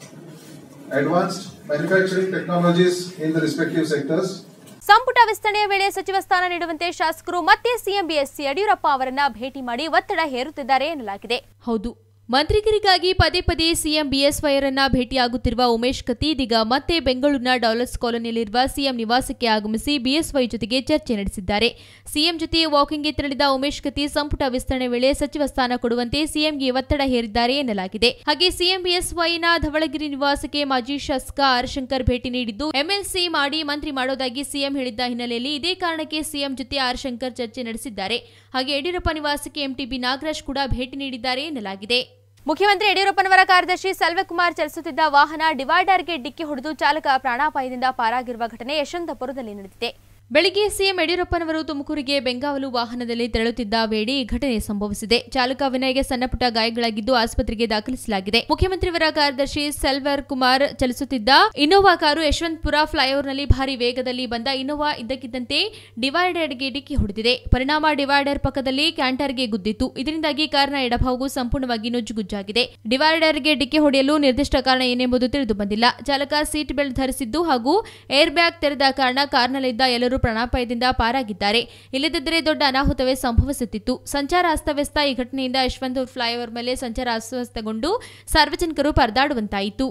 advanced manufacturing technologies in the respective sectors, ಸಂಪುಟ ವಿಸ್ತರಣೆಯ ವೇಳೆ ಸಚಿವ ಸ್ಥಾನ ನೀಡುವಂತೆ ಶಾಸಕರು ಮತ್ತೆ CM BS Yediyurappa ಅವರನ್ನ ಭೇಟಿ ಮಾಡಿ ಒತ್ತಡ ಹೇರುತ್ತಿದ್ದಾರೆ ಎನ್ನಲಾಗಿದೆ ಹೌದು ಮಂತ್ರಿಗಿರಿಗಾಗಿ ಪದೇ ಪದೇ ಸಿಎಂ ಬಿಎಸ್ವೈರನ್ನ ಭೇಟಿಯಾಗುತ್ತಿರುವ ಉಮೇಶ್ ಕತ್ತಿ ಇದೀಗ ಮತ್ತೆ ಬೆಂಗಳೂರಿನ ಡಾಲರ್ಸ್ ಕಾಲೋನಿಯಲ್ಲಿರುವ ಸಿಎಂ ನಿವಾಸಕ್ಕೆ ಆಗಮಿಸಿ ಬಿಎಸ್ವೈ ಜೊತೆಗೆ ಚರ್ಚೆ ನಡೆಸಿದ್ದಾರೆ ಸಿಎಂ ಜೊತೆ ವಾಕಿಂಗ್ಗೆ ತೆರಳಿದ ಉಮೇಶ್ ಕತ್ತಿ ಸಂಪುಟ ವಿಸ್ತರಣೆ ವೇಳೆ ಸಚಿವ ಸ್ಥಾನ ಕೊಡುವಂತೆ ಸಿಎಂಗೆ ಒತ್ತಡ ಹೇರಿದ್ದಾರೆ ಎನ್ನಲಾಗಿದೆ ಹಾಗೆ ಸಿಎಂ ಬಿಎಸ್ವೈನ ಧವಳಗಿರಿ ನಿವಾಸಕ್ಕೆ ಮಾಜಿ ಶಾಸಕ ಆರ್ ಶಂಕರ್ ಭೇಟಿ ನೀಡಿದ್ದು ಎಂಎಲ್ಸಿ ಮಾಡಿ ಮಂತ್ರಿ ಮಾಡೋದಾಗಿ ಸಿಎಂ ಹೇಳಿದ್ದ ಹಿನ್ನೆಲೆಯಲ್ಲಿ ಇದೇ ಕಾರಣಕ್ಕೆ ಸಿಎಂ ಜೊತೆ ಆರ್ ಶಂಕರ್ ಚರ್ಚೆ ನಡೆಸಿದ್ದಾರೆ ಹಾಗೆ ಯಡಿಯೂರಪ್ಪ ನಿವಾಸಕ್ಕೆ ಎಂಟಿಬಿ ನಾಗರಾಜ್ ಕೂಡ ಭೇಟಿ ನೀಡಿದ್ದಾರೆ ಎನ್ನಲಾಗಿದೆ ಮುಖ್ಯಮಂತ್ರಿ ಯಡಿಯೂರಪ್ಪನವರ ಕಾರ್ಯದರ್ಶಿ ಸೆಲ್ವಕುಮಾರ್ ಚಲಿಸುತ್ತಿದ್ದ ವಾಹನ ಡಿವೈಡರ್ಗೆ ಡಿಕ್ಕಿ ಹೊಡೆದು ಚಾಲಕ ಪ್ರಾಣಾಪಾಯದಿಂದ ಪಾರಾಗಿರುವ ಘಟನೆ ಯಶವಂತಪುರದಲ್ಲಿ ನಡೆದಿದೆ ಬೆಳಗ್ಗೆ ಸಿಎಂ ಯಡಿಯೂರಪ್ಪನವರು ತುಮಕೂರಿಗೆ ಬೆಂಗಾವಲು ವಾಹನದಲ್ಲಿ ತೆರಳುತ್ತಿದ್ದ ವೇಳೆ ಈ ಘಟನೆ ಸಂಭವಿಸಿದೆ ಚಾಲಕ ವಿನಯ್ಗೆ ಸಣ್ಣಪುಟ್ಟ ಗಾಯಗಳಾಗಿದ್ದು ಆಸ್ಪತ್ರೆಗೆ ದಾಖಲಿಸಲಾಗಿದೆ ಮುಖ್ಯಮಂತ್ರಿಯವರ ಕಾರ್ಯದರ್ಶಿ ಸೆಲ್ವರ್ ಕುಮಾರ್ ಚಲಿಸುತ್ತಿದ್ದ ಇನ್ನೋವಾ ಕಾರು ಯಶವಂತಪುರ ಫ್ಲೈಓವರ್ನಲ್ಲಿ ಭಾರಿ ವೇಗದಲ್ಲಿ ಬಂದ ಇನ್ನೋವಾ ಇದ್ದಕ್ಕಿದ್ದಂತೆ ಡಿವೈಡರ್ಗೆ ಡಿಕ್ಕಿ ಹೊಡೆದಿದೆ ಪರಿಣಾಮ ಡಿವೈಡರ್ ಪಕ್ಕದಲ್ಲಿ ಕ್ಯಾಂಟರ್ಗೆ ಗುದ್ದಿತ್ತು ಇದರಿಂದಾಗಿ ಕಾರ್ನ ಎಡಭಾಗವು ಸಂಪೂರ್ಣವಾಗಿ ನುಜ್ಜುಗುಜ್ಜಾಗಿದೆ ಡಿವೈಡರ್ಗೆ ಡಿಕ್ಕಿ ಹೊಡೆಯಲು ನಿರ್ದಿಷ್ಟ ಕಾರಣ ಏನೆಂಬುದು ತಿಳಿದು ಬಂದಿಲ್ಲ ಚಾಲಕ ಸೀಟ್ ಬೆಲ್ಟ್ ಧರಿಸಿದ್ದು ಹಾಗೂ ಏರ್ ಬ್ಯಾಗ್ ತೆರೆದ ಕಾರಣ ಕಾರ್ನಲ್ಲಿದ್ದ ಎಲ್ಲರೂ ಪ್ರಾಣಾಪಾಯದಿಂದ ಪಾರಾಗಿದ್ದಾರೆ ಇಲ್ಲದಿದ್ದರೆ ದೊಡ್ಡ ಅನಾಹುತವೇ ಸಂಭವಿಸುತ್ತಿತ್ತು ಸಂಚಾರ ಅಸ್ತವ್ಯಸ್ತ ಈ ಘಟನೆಯಿಂದ ಯಶವಂತಪುರ ಫ್ಲೈಓವರ್ ಮೇಲೆ ಸಂಚಾರ ಅಸ್ತವ್ಯಸ್ತಗೊಂಡು ಸಾರ್ವಜನಿಕರು ಪರದಾಡುವಂತಾಯಿತು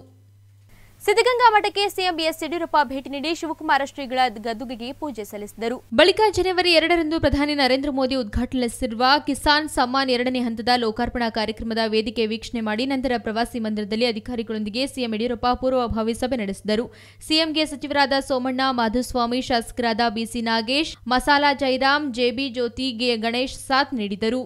ಸಿದ್ದಗಂಗಾ ಮಠಕ್ಕೆ ಸಿಎಂ ಬಿಎಸ್ ಯಡಿಯೂರಪ್ಪ ಭೇಟಿ ನೀಡಿ ಶಿವಕುಮಾರ ಶ್ರೀಗಳ ಗದ್ದುಗೆಗೆ ಪೂಜೆ ಸಲ್ಲಿಸಿದರು ಬಳಿಕ ಜನವರಿ ಎರಡರಂದು ಪ್ರಧಾನಿ ನರೇಂದ್ರ ಮೋದಿ ಉದ್ಘಾಟನಿಸಿರುವ ಕಿಸಾನ್ ಸಮ್ಮಾನ್ ಎರಡನೇ ಹಂತದ ಲೋಕಾರ್ಪಣಾ ಕಾರ್ಯಕ್ರಮದ ವೇದಿಕೆ ವೀಕ್ಷಣೆ ಮಾಡಿ ನಂತರ ಪ್ರವಾಸಿ ಮಂದಿರದಲ್ಲಿ ಅಧಿಕಾರಿಗಳೊಂದಿಗೆ ಸಿಎಂ ಯಡಿಯೂರಪ್ಪ ಪೂರ್ವಭಾವಿ ಸಭೆ ನಡೆಸಿದರು ಸಿಎಂಗೆ ಸಚಿವರಾದ ಸೋಮಣ್ಣ ಮಾಧುಸ್ವಾಮಿ ಶಾಸಕರಾದ ಬಿಸಿ ನಾಗೇಶ್ ಮಸಾಲಾ ಜೈರಾಮ್ ಜೆಬಿ ಜ್ಯೋತಿ ಗೆ ಗಣೇಶ್ ಸಾಥ್ ನೀಡಿದರು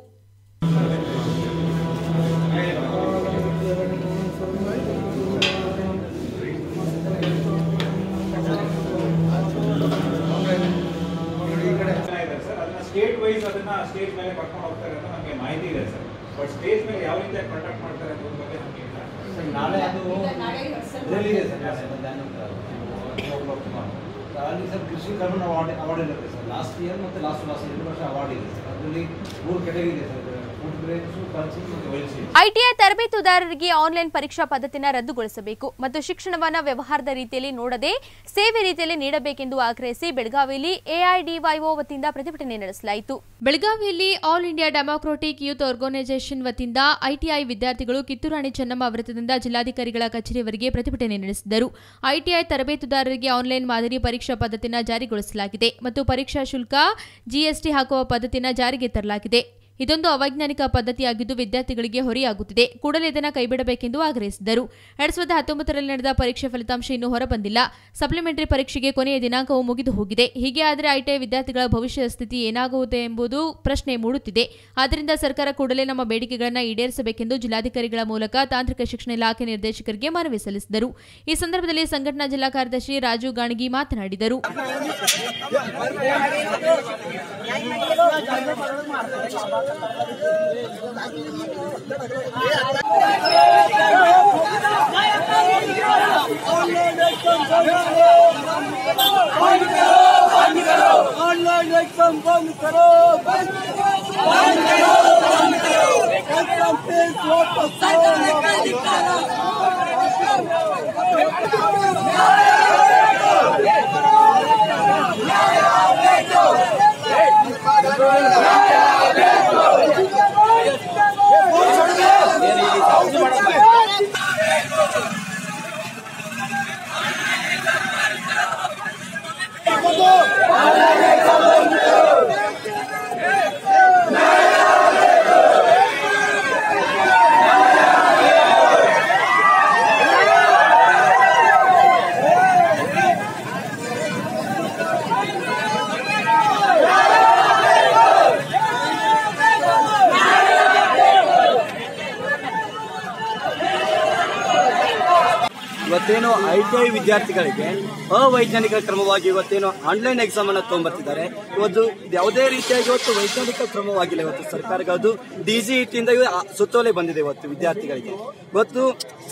ಇದೆ ಸರ್ ಅದನ್ನ ಸ್ಟೇಟ್ ವೈಸ್ ಅದನ್ನ ಸ್ಟೇಟ್ ಮೇಲೆ ಕರ್ಕೊಂಡು ಹೋಗ್ತಾರೆ ಅಂತ ನಮಗೆ ಮಾಹಿತಿ ಇದೆ ಸರ್ ಬಟ್ ಸ್ಟೇಟ್ ಮೇಲೆ ಯಾವ ರೀತಿ ಕಾಂಟ್ಯಾಕ್ಟ್ ಮಾಡ್ತಾರೆ ಅನ್ನೋದ್ರ ಬಗ್ಗೆ ನಮಗೆ ಇಲ್ಲ ನಾಳೆ ಅದು ರಿಲೀಸ್ ಇದೆ ಸರ್ ನಾಳೆ ಮಧ್ಯಾಹ್ನ ಅಲ್ಲಿ sir Krishi Karmana award award ಇರುತ್ತೆ ಸರ್ ಲಾಸ್ಟ್ ಇಯರ್ ಮತ್ತು ಲಾಸ್ಟ್ ಲಾಸ್ಟ್ ಎರಡು ವರ್ಷ ಅವಾರ್ಡ್ ಇದೆ ಸರ್ ಅದರಲ್ಲಿ ಮೂರು ಕೆಟಗರಿ ಇದೆ ಸರ್ ಫುಡ್ ಗ್ರೇನ್ಸು ಕಲ್ಚರ್ ಮತ್ತು ವೈಲ್ಸಿ ಐಟಿಐ ತರಬೇತುದಾರರಿಗೆ ಆನ್ಲೈನ್ ಪರೀಕ್ಷಾ ಪದ್ಧತಿನ ರದ್ದುಗೊಳಿಸಬೇಕು ಮತ್ತು ಶಿಕ್ಷಣವನ್ನ ವ್ಯವಹಾರದ ರೀತಿಯಲ್ಲಿ ನೋಡದೆ ಸೇವೆ ರೀತಿಯಲ್ಲಿ ನೀಡಬೇಕೆಂದು ಆಗ್ರಹಿಸಿ ಬೆಳಗಾವಿಯಲ್ಲಿ ಎಐಡಿವೈಒ ವತಿಯಿಂದ ಪ್ರತಿಭಟನೆ ನಡೆಸಲಾಯಿತು ಬೆಳಗಾವಿಯಲ್ಲಿ All India Democratic Youth Organisation ವತಿಯಿಂದ ಐಟಿಐ ವಿದ್ಯಾರ್ಥಿಗಳು ಕಿತ್ತೂರಾಣಿ ಚೆನ್ನಮ್ಮ ವೃತ್ತದಿಂದ ಜಿಲ್ಲಾಧಿಕಾರಿಗಳ ಕಚೇರಿವರೆಗೆ ಪ್ರತಿಭಟನೆ ನಡೆಸಿದರು ಐಟಿಐ ತರಬೇತುದಾರರಿಗೆ ಆನ್ಲೈನ್ ಮಾದರಿ ಪರೀಕ್ಷಾ ಪದ್ಧತಿನ ಜಾರಿಗೊಳಿಸಲಾಗಿದೆ ಮತ್ತು ಪರೀಕ್ಷಾ ಶುಲ್ಕ ಜಿಎಸ್ಟಿ ಹಾಕುವ ಪದ್ಧತಿನ ಜಾರಿಗೆ ತರಲಾಗಿದೆ ಇದೊಂದು ಅವೈಜ್ಞಾನಿಕ ಪದ್ಧತಿಯಾಗಿದ್ದು ವಿದ್ಯಾರ್ಥಿಗಳಿಗೆ ಹೊರೆಯಾಗುತ್ತಿದೆ ಕೂಡಲೇ ಇದನ್ನು ಕೈಬಿಡಬೇಕೆಂದು ಆಗ್ರಹಿಸಿದರು ಎರಡ್ ಸಾವಿರದ ಹತ್ತೊಂಬತ್ತರಲ್ಲಿ ನಡೆದ ಪರೀಕ್ಷೆ ಫಲಿತಾಂಶ ಇನ್ನೂ ಹೊರಬಂದಿಲ್ಲ ಸಪ್ಲಿಮೆಂಟರಿ ಪರೀಕ್ಷೆಗೆ ಕೊನೆಯ ದಿನಾಂಕವು ಮುಗಿದು ಹೋಗಿದೆ ಹೀಗೆ ಆದರೆ ಐಟಿಐ ವಿದ್ಯಾರ್ಥಿಗಳ ಭವಿಷ್ಯದ ಸ್ಥಿತಿ ಏನಾಗುವುದು ಎಂಬುದು ಪ್ರಶ್ನೆ ಮೂಡುತ್ತಿದೆ ಆದ್ದರಿಂದ ಸರ್ಕಾರ ಕೂಡಲೇ ನಮ್ಮ ಬೇಡಿಕೆಗಳನ್ನು ಈಡೇರಿಸಬೇಕೆಂದು ಜಿಲ್ಲಾಧಿಕಾರಿಗಳ ಮೂಲಕ ತಾಂತ್ರಿಕ ಶಿಕ್ಷಣ ಇಲಾಖೆ ನಿರ್ದೇಶಕರಿಗೆ ಮನವಿ ಸಲ್ಲಿಸಿದರು ಈ ಸಂದರ್ಭದಲ್ಲಿ ಸಂಘಟನಾ ಜಿಲ್ಲಾ ಕಾರ್ಯದರ್ಶಿ ರಾಜು ಗಾಣಗಿ ಮಾತನಾಡಿದರು ऑनलाइन एग्जाम बंद करो बंद करो बंद करो बंद करो एग्जाम फीस वापस ಇವತ್ತೇನು ಐ ಟಿ ಐ ವಿದ್ಯಾರ್ಥಿಗಳಿಗೆ ಅವೈಜ್ಞಾನಿಕ ಕ್ರಮವಾಗಿ ಇವತ್ತೇನು ಆನ್ಲೈನ್ ಎಕ್ಸಾಮ್ ಅನ್ನು ತಗೊಂಡ್ಬರ್ತಿದ್ದಾರೆ ಇವತ್ತು ಇದು ಯಾವುದೇ ರೀತಿಯಾಗಿ ಇವತ್ತು ವೈಜ್ಞಾನಿಕ ಕ್ರಮವಾಗಿಲ್ಲ ಇವತ್ತು ಸರ್ಕಾರಕ್ಕೆ ಅದು ಡಿ ಜಿ ಇಂದ ಸುತ್ತೋಲೆ ಬಂದಿದೆ ಇವತ್ತು ವಿದ್ಯಾರ್ಥಿಗಳಿಗೆ ಇವತ್ತು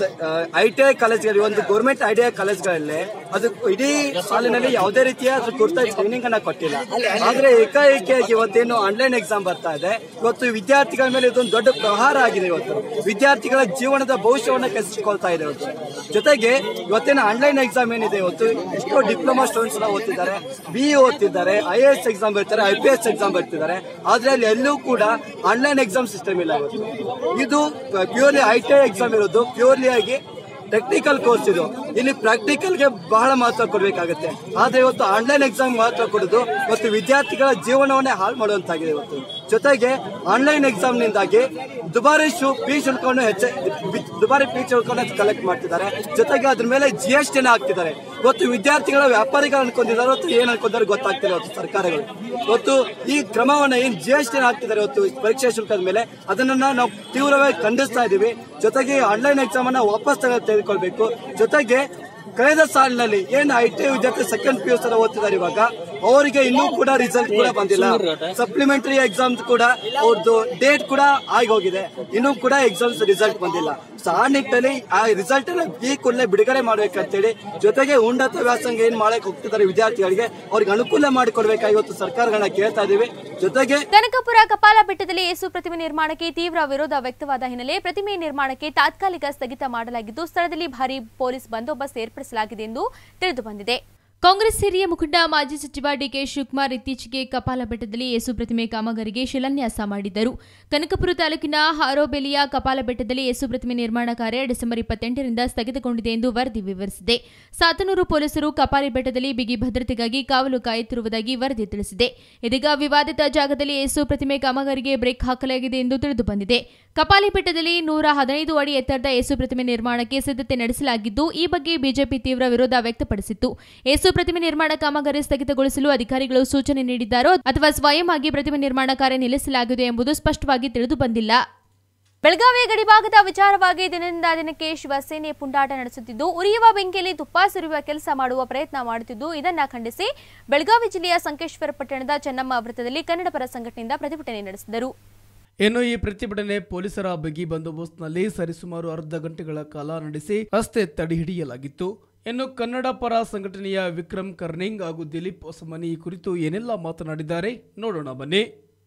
ಐ ಟಿ ಐ ಕಾಲೇಜ್ಗಳಲ್ಲಿ ಒಂದು ಗೌರ್ಮೆಂಟ್ ಐ ಟಿ ಐ ಕಾಲೇಜ್ಗಳಲ್ಲಿ ಅದು ಇಡೀ ಸಾಲಿನಲ್ಲಿ ಯಾವುದೇ ರೀತಿಯ ಕುರಿತಾಗಿ ಟ್ರೈನಿಂಗ್ ಅನ್ನ ಕೊಟ್ಟಿಲ್ಲ ಆದ್ರೆ ಏಕಾಏಕಿಯಾಗಿ ಇವತ್ತೇನು ಆನ್ಲೈನ್ ಎಕ್ಸಾಮ್ ಬರ್ತಾ ಇದೆ ಇವತ್ತು ವಿದ್ಯಾರ್ಥಿಗಳ ಮೇಲೆ ಇದೊಂದು ದೊಡ್ಡ ಪ್ರಹಾರ ಆಗಿದೆ ಇವತ್ತು ವಿದ್ಯಾರ್ಥಿಗಳ ಜೀವನದ ಭವಿಷ್ಯವನ್ನ ಕಸಿಕೊಳ್ತಾ ಇದೆ ಇವತ್ತು ಜೊತೆಗೆ ಇವತ್ತೇನು ಆನ್ಲೈನ್ ಎಕ್ಸಾಮ್ ಏನಿದೆ ಇವತ್ತು ಎಷ್ಟೋ ಡಿಪ್ಲೊಮಾ ಸ್ಟೂಡೆಂಟ್ಸ್ ಎಲ್ಲ ಓದ್ತಿದ್ದಾರೆ ಬಿ ಇ ಓದ್ತಿದ್ದಾರೆ ಐ ಎ ಎಸ್ ಎಕ್ಸಾಮ್ ಬರ್ತಾರೆ ಐ ಪಿ ಎಸ್ ಎಕ್ಸಾಮ್ ಬರ್ತಿದ್ದಾರೆ ಆದ್ರೆ ಅಲ್ಲಿ ಎಲ್ಲೂ ಕೂಡ ಆನ್ಲೈನ್ ಎಕ್ಸಾಮ್ ಸಿಸ್ಟಮ್ ಇಲ್ಲ ಇವತ್ತು ಇದು purely I T I exam ಇರೋದು ಪ್ಯೂರ್ಲಿ ಆಗಿ ಟೆಕ್ನಿಕಲ್ ಕೋರ್ಸ್ ಇದು ಇಲ್ಲಿ ಪ್ರಾಕ್ಟಿಕಲ್ಗೆ ಬಹಳ ಮಹತ್ವ ಕೊಡಬೇಕಾಗುತ್ತೆ ಆದ್ರೆ ಇವತ್ತು ಆನ್ಲೈನ್ ಎಕ್ಸಾಮ್ ಮಹತ್ವ ಕೊಡೋದು ಇವತ್ತು ವಿದ್ಯಾರ್ಥಿಗಳ ಜೀವನವನ್ನೇ ಹಾಳು ಮಾಡುವಂತಾಗಿದೆ ಇವತ್ತು ಜೊತೆಗೆ ಆನ್ಲೈನ್ ಎಕ್ಸಾಮ್ ನಿಂದಾಗಿ ದುಬಾರಿ ಶು ಫೀ ಶುಲ್ಕವನ್ನು ಹೆಚ್ಚ ಬಿ- ದುಬಾರಿ ಫೀ ಶುಲ್ಕವನ್ನು ಕಲೆಕ್ಟ್ ಮಾಡ್ತಿದ್ದಾರೆ ಜೊತೆಗೆ ಅದ್ರ ಮೇಲೆ ಜಿ ಎಸ್ ಟಿನ ಹಾಕ್ತಿದ್ದಾರೆ ಇವತ್ತು ವಿದ್ಯಾರ್ಥಿಗಳ ವ್ಯಾಪಾರಿಗಳು ಅನ್ಕೊಂಡಿದ್ದಾರೆ ಇವತ್ತು ಏನ್ ಅನ್ಕೊಂತಾರೆ ಗೊತ್ತಾಗ್ತಿಲ್ಲ ಇವತ್ತು ಸರ್ಕಾರಗಳು ಇವತ್ತು ಈ ಕ್ರಮವನ್ನ ಏನ್ ಜಿ ಎಸ್ ಟಿನ ಹಾಕ್ತಿದ್ದಾರೆ ಇವತ್ತು ಪರೀಕ್ಷಾ ಶುಲ್ಕದ ಮೇಲೆ ಅದನ್ನ ನಾವು ತೀವ್ರವಾಗಿ ಖಂಡಿಸ್ತಾ ಇದೀವಿ ಜೊತೆಗೆ ಆನ್ಲೈನ್ ಎಕ್ಸಾಮ್ ಅನ್ನ ವಾಪಸ್ ತೆಗೆ- ತೆಗೆದುಕೊಳ್ಬೇಕು ಜೊತೆಗೆ ಕಳೆದ ಸಾಲಿನಲ್ಲಿ ಏನು ಐ ಟಿ ವಿದ್ಯಾರ್ಥಿ ಸೆಕೆಂಡ್ ಪಿ ಯು ಓದ್ತಿದ್ದಾರೆ ಇವಾಗ ಅವರಿಗೆ ಇನ್ನೂ ಕೂಡ ರಿಸಲ್ಟ್ ಕೂಡ ಬಂದಿಲ್ಲ ಸಪ್ಲಿಮೆಂಟರಿ ಎಕ್ಸಾಮ್ಸ್ ಕೂಡ ಅವ್ರದ್ದು ಡೇಟ್ ಕೂಡ ಆಗಿ ಹೋಗಿದೆ ಇನ್ನೂ ಕೂಡ ಎಕ್ಸಾಮ್ಸ್ ರಿಸಲ್ಟ್ ಬಂದಿಲ್ಲ ಸೊ ಆ ನಿಟ್ಟಿನಲ್ಲಿ ಆ ರಿಸಲ್ಟ್ ಅನ್ನ ಈ ಕೂಡಲೇ ಬಿಡುಗಡೆ ಮಾಡ್ಬೇಕಂತೇಳಿ ಜೊತೆಗೆ ಉನ್ನತ ವ್ಯಾಸಂಗ ಏನ್ ಮಾಡಕ್ ಹೋಗ್ತಿದ್ದಾರೆ ವಿದ್ಯಾರ್ಥಿಗಳಿಗೆ ಅವ್ರಿಗೆ ಅನುಕೂಲ ಮಾಡಿಕೊಡ್ಬೇಕಾಗಿ ಇವತ್ತು ಸರ್ಕಾರಗಳನ್ನ ಕೇಳ್ತಾ ಇದೀವಿ ಜೊತೆಗೆ ಕನಕಪುರ ಕಪಾಲ ಬೆಟ್ಟದಲ್ಲಿ ಯೇಸು ಪ್ರತಿಮೆ ನಿರ್ಮಾಣಕ್ಕೆ ತೀವ್ರ ವಿರೋಧ ವ್ಯಕ್ತವಾದ ಹಿನ್ನೆಲೆ ಪ್ರತಿಮೆ ನಿರ್ಮಾಣಕ್ಕೆ ತಾತ್ಕಾಲಿಕ ಸ್ಥಗಿತ ಮಾಡಲಾಗಿದ್ದು ಸ್ಥಳದಲ್ಲಿ ಭಾರಿ ಪೊಲೀಸ್ ಬಂದೋಬಸ್ತ್ ಏರ್ಪಡಿಸಲಾಗಿದೆ ಎಂದು ತಿಳಿದು ಬಂದಿದೆ ಕಾಂಗ್ರೆಸ್ ಹಿರಿಯ ಮುಖಂಡ ಮಾಜಿ ಸಚಿವ ಡಿಕೆ ಶಿವಕುಮಾರ್ ಇತ್ತೀಚೆಗೆ ಕಪಾಲ ಬೆಟ್ಟದಲ್ಲಿ ಯೇಸು ಪ್ರತಿಮೆ ಕಾಮಗಾರಿಗೆ ಶಿಲಾನ್ಯಾಸ ಮಾಡಿದ್ದರು ಕನಕಪುರ ತಾಲೂಕಿನ ಹಾರೋಬೆಲಿಯ ಕಪಾಲ ಬೆಟ್ಟದಲ್ಲಿ ಯೇಸು ಪ್ರತಿಮೆ ನಿರ್ಮಾಣ ಕಾರ್ಯ ಡಿಸೆಂಬರ್ ಇಪ್ಪತ್ತೆಂಟರಿಂದ ಸ್ಥಗಿತಗೊಂಡಿದೆ ಎಂದು ವರದಿ ವಿವರಿಸಿದೆ ಸಾತನೂರು ಪೊಲೀಸರು ಕಪಾಲಿ ಬೆಟ್ಟದಲ್ಲಿ ಬಿಗಿ ಭದ್ರತೆಗಾಗಿ ಕಾವಲು ಕಾಯುತ್ತಿರುವುದಾಗಿ ವರದಿ ತಿಳಿಸಿದೆ ಇದೀಗ ವಿವಾದಿತ ಜಾಗದಲ್ಲಿ ಯೇಸು ಪ್ರತಿಮೆ ಕಾಮಗಾರಿಗೆ ಬ್ರೇಕ್ ಹಾಕಲಾಗಿದೆ ಎಂದು ತಿಳಿದು ಬಂದಿದೆ ಕಪಾಲಿ ಬೆಟ್ಟದಲ್ಲಿ ನೂರ ಹದಿನೈದು ಅಡಿ ಎತ್ತರದ ಯೇಸು ಪ್ರತಿಮೆ ನಿರ್ಮಾಣಕ್ಕೆ ಸಿದ್ಧತೆ ನಡೆಸಲಾಗಿದ್ದು ಈ ಬಗ್ಗೆ ಬಿಜೆಪಿ ತೀವ್ರ ವಿರೋಧ ವ್ಯಕ್ತಪಡಿಸಿತ್ತು ಯೇಸು ಪ್ರತಿಮೆ ನಿರ್ಮಾಣ ಕಾಮಗಾರಿ ಸ್ಥಗಿತಗೊಳಿಸಲು ಅಧಿಕಾರಿಗಳು ಸೂಚನೆ ನೀಡಿದ್ದಾರೋ ಅಥವಾ ಸ್ವಯಂ ಆಗಿ ಪ್ರತಿಮೆ ನಿರ್ಮಾಣ ಕಾರ್ಯ ನಿಲ್ಲಿಸಲಾಗಿದೆ ಎಂಬುದು ಸ್ಪಷ್ಟವಾಗಿ ತಿಳಿದು ಬಂದಿಲ್ಲ ಬೆಳಗಾವಿ ಗಡಿಭಾಗದ ವಿಚಾರವಾಗಿ ದಿನದಿಂದ ದಿನಕ್ಕೆ ಶಿವಸೇನೆ ಪುಂಡಾಟ ನಡೆಸುತ್ತಿದ್ದು ಉರಿಯುವ ಬೆಂಕಿಯಲ್ಲಿ ತುಪ್ಪ ಸುರಿಯುವ ಕೆಲಸ ಮಾಡುವ ಪ್ರಯತ್ನ ಮಾಡುತ್ತಿದ್ದು ಇದನ್ನ ಖಂಡಿಸಿ ಬೆಳಗಾವಿ ಜಿಲ್ಲೆಯ ಸಂಕೇಶ್ವರ ಪಟ್ಟಣದ ಚೆನ್ನಮ್ಮ ವೃತ್ತದಲ್ಲಿ ಕನ್ನಡ ಪರ ಸಂಘಟನೆಯಿಂದ ಪ್ರತಿಭಟನೆ ನಡೆಸಿದರು ಇನ್ನು ಈ ಪ್ರತಿಭಟನೆ ಪೊಲೀಸರ ಬಿಗಿ ಬಂದೋಬಸ್ತ್ನಲ್ಲಿ ಸರಿಸುಮಾರು ಅರ್ಧ ಗಂಟೆಗಳ ಕಾಲ ನಡೆಸಿ ರಸ್ತೆ ತಡೆ ಹಿಡಿಯಲಾಗಿತ್ತು ಇನ್ನು ಕನ್ನಡ ಪರ ಸಂಘಟನೆಯ ವಿಕ್ರಮ್ ಕರ್ನಿಂಗ್ ಹಾಗೂ ದಿಲೀಪ್ ಹೊಸಮನಿ ಈ ಕುರಿತು ಏನೆಲ್ಲ ಮಾತನಾಡಿದ್ದಾರೆ ನೋಡೋಣ ಬನ್ನಿ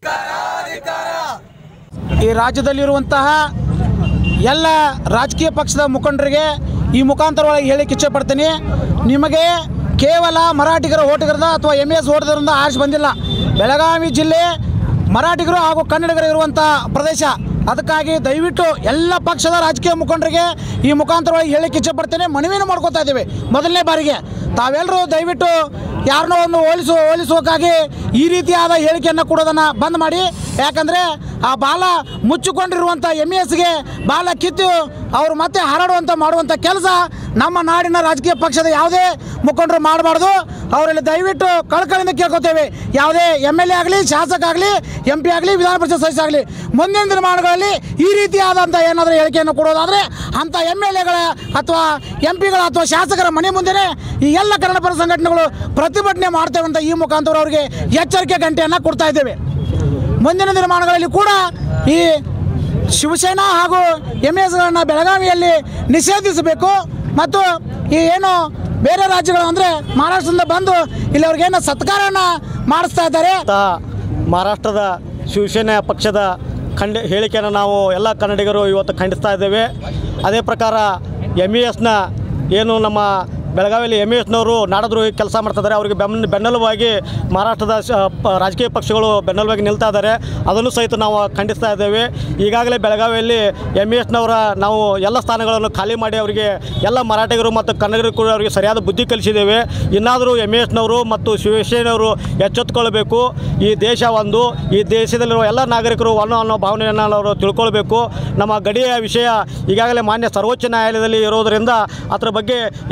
ಈ ರಾಜ್ಯದಲ್ಲಿರುವಂತಹ ಎಲ್ಲ ರಾಜಕೀಯ ಪಕ್ಷದ ಮುಖಂಡರಿಗೆ ಈ ಮುಖಾಂತರವಾಗಿ ಹೇಳಿಕ್ಕೆ ಇಚ್ಛೆಪಡ್ತೀನಿ ನಿಮಗೆ ಕೇವಲ ಮರಾಠಿಗರ ಓಟಿಗರದ ಅಥವಾ ಎಮ್ ಎಸ್ ಓಟದಿಂದ ಆರ್ಸ್ ಬಂದಿಲ್ಲ ಬೆಳಗಾವಿ ಜಿಲ್ಲೆ ಮರಾಠಿಗರು ಹಾಗೂ ಕನ್ನಡಿಗರು ಇರುವಂಥ ಪ್ರದೇಶ ಅದಕ್ಕಾಗಿ ದಯವಿಟ್ಟು ಎಲ್ಲ ಪಕ್ಷದ ರಾಜಕೀಯ ಮುಖಂಡರಿಗೆ ಈ ಮುಖಾಂತರವಾಗಿ ಹೇಳಿಕ್ಕೆ ಇಚ್ಛೆಪಡ್ತೇನೆ ಮನವಿಯನ್ನು ಮಾಡ್ಕೋತಾ ಇದ್ದೀವಿ ಮೊದಲನೇ ಬಾರಿಗೆ ತಾವೆಲ್ಲರೂ ದಯವಿಟ್ಟು ಯಾರನ್ನೋ ಒಂದು ಹೋಲಿಸುವ ಹೋಲಿಸುವಕ್ಕಾಗಿ ಈ ರೀತಿಯಾದ ಹೇಳಿಕೆಯನ್ನು ಕೊಡೋದನ್ನು ಬಂದ್ ಮಾಡಿ ಯಾಕಂದರೆ ಆ ಬಾಲ ಮುಚ್ಚಿಕೊಂಡಿರುವಂಥ ಎಮ್ ಎಸ್ಗೆ ಬಾಲ ಕಿತ್ತು ಅವರು ಮತ್ತೆ ಹಾರಾಡುವಂಥ ಮಾಡುವಂಥ ಕೆಲಸ ನಮ್ಮ ನಾಡಿನ ರಾಜಕೀಯ ಪಕ್ಷದ ಯಾವುದೇ ಮುಖಂಡರು ಮಾಡಬಾರ್ದು ಅವರಲ್ಲಿ ದಯವಿಟ್ಟು ಕಳ್ಕಳಿಂದ ಕೇಳ್ಕೊತೇವೆ ಯಾವುದೇ ಎಮ್ ಎಲ್ ಎ ಆಗಲಿ ಶಾಸಕ ಆಗಲಿ ಎಂ ಪಿ ಆಗಲಿ ವಿಧಾನ ಪರಿಷತ್ ಸದಸ್ಯ ಆಗಲಿ ಮುಂದಿನ ದಿನಮಾನಗಳಲ್ಲಿ ಈ ರೀತಿಯಾದಂಥ ಏನಾದರೂ ಹೇಳಿಕೆಯನ್ನು ಕೊಡೋದಾದರೆ ಅಂಥ ಎಮ್ ಎಲ್ ಎಗಳ ಅಥವಾ ಎಂ ಪಿಗಳ ಅಥವಾ ಶಾಸಕರ ಮನೆ ಮುಂದೆನೇ ಈ ಎಲ್ಲ ಕನ್ನಡ ಪರ ಸಂಘಟನೆಗಳು ಪ್ರತಿಭಟನೆ ಮಾಡ್ತೇವೆ ಅಂತ ಈ ಮುಖಾಂತರ ಅವರಿಗೆ ಎಚ್ಚರಿಕೆ ಗಂಟೆಯನ್ನು ಕೊಡ್ತಾ ಇದ್ದೇವೆ ಮುಂದಿನ ದಿನಮಾನಗಳಲ್ಲಿ ಕೂಡ ಈ ಶಿವಸೇನಾ ಹಾಗೂ ಎಮ್ ಎಸ್ಗಳನ್ನು ಬೆಳಗಾವಿಯಲ್ಲಿ ನಿಷೇಧಿಸಬೇಕು ಮತ್ತು ಈ ಏನು ಬೇರೆ ರಾಜ್ಯಗಳು ಅಂದರೆ ಮಹಾರಾಷ್ಟ್ರದಿಂದ ಬಂದು ಇಲ್ಲಿ ಅವ್ರಿಗೇನು ಸತ್ಕಾರವನ್ನು ಮಾಡಿಸ್ತಾ ಇದ್ದಾರೆ ಮಹಾರಾಷ್ಟ್ರದ ಶಿವಸೇನೆ ಪಕ್ಷದ ಖಂಡ ಹೇಳಿಕೆಯನ್ನು ನಾವು ಎಲ್ಲ ಕನ್ನಡಿಗರು ಇವತ್ತು ಖಂಡಿಸ್ತಾ ಇದ್ದೇವೆ ಅದೇ ಪ್ರಕಾರ ಎಮ್ ಇ ಎಸ್ನ ಏನು ನಮ್ಮ ಬೆಳಗಾವಿಯಲ್ಲಿ ಎಮ್ ಇ ಎಸ್ನವರು ನಾಡದ್ರೋಹಿ ಕೆಲಸ ಮಾಡ್ತಿದ್ದಾರೆ ಅವರಿಗೆ ಬೆನ್ನ ಬೆನ್ನೆಲುಬಾಗಿ ಮಹಾರಾಷ್ಟ್ರದ ಶ- ಪ- ರಾಜಕೀಯ ಪಕ್ಷಗಳು ಬೆನ್ನೆಲುಬಾಗಿ ನಿಲ್ತಾ ಇದ್ದಾರೆ ಅದನ್ನು ಸಹಿತ ನಾವು ಖಂಡಿಸ್ತಾ ಇದ್ದೇವೆ ಈಗಾಗಲೇ ಬೆಳಗಾವಿಯಲ್ಲಿ ಎಮ್ ಇ ಎಸ್ನವರ ನಾವು ಎಲ್ಲ ಸ್ಥಾನಗಳನ್ನು ಖಾಲಿ ಮಾಡಿ ಅವರಿಗೆ ಎಲ್ಲ ಮರಾಠಿಗರು ಮತ್ತು ಕನ್ನಡಿಗರು ಕೂಡ ಅವರಿಗೆ ಸರಿಯಾದ ಬುದ್ಧಿ ಕಲಿಸಿದ್ದೇವೆ ಇನ್ನಾದರೂ ಎಮ್ ಎ ಎಸ್ನವರು ಮತ್ತು ಶಿವಸೇನೆಯವರು ಎಚ್ಚೆತ್ತುಕೊಳ್ಬೇಕು ಈ ದೇಶ ಒಂದು ಈ ದೇಶದಲ್ಲಿರುವ ಎಲ್ಲ ನಾಗರಿಕರು ಒಂದು ಅನ್ನೋ ಭಾವನೆಯನ್ನು ಅವರು ತಿಳ್ಕೊಳ್ಬೇಕು ನಮ್ಮ ಗಡಿಯ ವಿಷಯ ಈಗಾಗಲೇ ಮಾನ್ಯ ಸರ್ವೋಚ್ಚ ನ್ಯಾಯಾಲಯದಲ್ಲಿ ಇರೋದರಿಂದ ಅದರ ಬಗ್ಗೆ ಯಾವುದೇ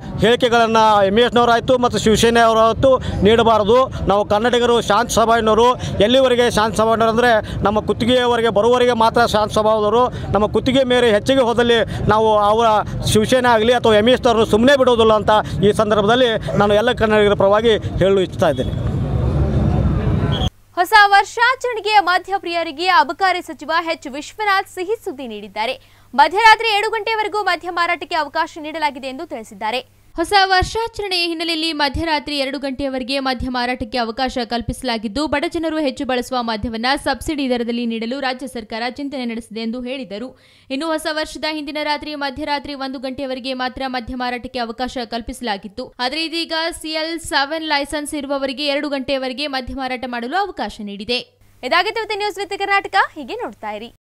ಹೇಳಿಕೆಗಳನ್ನು ಎಮ್ ಎಸ್ನವರಾಯಿತು ಮತ್ತು ಶಿವಸೇನೆಯವರಾಯಿತು ನೀಡಬಾರದು ನಾವು ಕನ್ನಡಿಗರು ಶಾಂತ ಸ್ವಭಾವಿನವರು ಎಲ್ಲಿವರೆಗೆ ಶಾಂತ ಸ್ವಭಾವಿನವರು ಅಂದರೆ ನಮ್ಮ ಕುತ್ತಿಗೆಯವರೆಗೆ ಬರುವವರೆಗೆ ಮಾತ್ರ ಶಾಂತ ಸ್ವಭಾವದವರು ನಮ್ಮ ಕುತ್ತಿಗೆ ಮೇರೆ ಹೆಚ್ಚಿಗೆ ಹೋದಲ್ಲಿ ನಾವು ಅವರ ಶಿವಸೇನೆ ಆಗಲಿ ಅಥವಾ ಎಮ್ ಎಸ್ನವರು ಸುಮ್ಮನೆ ಬಿಡೋದಿಲ್ಲ ಅಂತ ಈ ಸಂದರ್ಭದಲ್ಲಿ ನಾನು ಎಲ್ಲ ಕನ್ನಡಿಗರ ಪರವಾಗಿ ಹೇಳಲು ಇಚ್ಛಿಸ್ತಾ ಇದ್ದೇನೆ ಹೊಸ ವರ್ಷಾಚರಣೆಗೆ ಮದ್ಯಪ್ರಿಯರಿಗೆ ಅಬಕಾರಿ ಸಚಿವ ಎಚ್ ವಿಶ್ವನಾಥ್ ಸಿಹಿ ಸುದ್ದಿ ನೀಡಿದ್ದಾರೆ ಮಧ್ಯರಾತ್ರಿ ಏಳು ಗಂಟೆವರೆಗೂ ಮದ್ಯ ಮಾರಾಟಕ್ಕೆ ಅವಕಾಶ ನೀಡಲಾಗಿದೆ ಎಂದು ತಿಳಿಸಿದ್ದಾರೆ ಹೊಸ ವರ್ಷಾಚರಣೆಯ ಹಿನ್ನೆಲೆಯಲ್ಲಿ ಮಧ್ಯರಾತ್ರಿ ಎರಡು ಗಂಟೆಯವರೆಗೆ ಮದ್ಯ ಮಾರಾಟಕ್ಕೆ ಅವಕಾಶ ಕಲ್ಪಿಸಲಾಗಿದ್ದು ಬಡಜನರು ಹೆಚ್ಚು ಬಳಸುವ ಮದ್ಯವನ್ನ ಸಬ್ಸಿಡಿ ದರದಲ್ಲಿ ನೀಡಲು ರಾಜ್ಯ ಸರ್ಕಾರ ಚಿಂತನೆ ನಡೆಸಿದೆ ಎಂದು ಹೇಳಿದರು ಇನ್ನು ಹೊಸ ವರ್ಷದ ಹಿಂದಿನ ರಾತ್ರಿ ಮಧ್ಯರಾತ್ರಿ ಒಂದು ಗಂಟೆಯವರೆಗೆ ಮಾತ್ರ ಮದ್ಯ ಮಾರಾಟಕ್ಕೆ ಅವಕಾಶ ಕಲ್ಪಿಸಲಾಗಿತ್ತು ಆದರೆ ಇದೀಗ ಸಿಎಲ್ ಸೆವೆನ್ ಲೈಸೆನ್ಸ್ ಇರುವವರಿಗೆ ಎರಡು ಗಂಟೆಯವರೆಗೆ ಮದ್ಯ ಮಾರಾಟ ಮಾಡಲು ಅವಕಾಶ ನೀಡಿದೆ ಇದಾಗಿತ್ತು ನ್ಯೂಸ್ ವಿತ್ ಕರ್ನಾಟಕ ಹೀಗೆ ನೋಡ್ತಾ ಇರಿ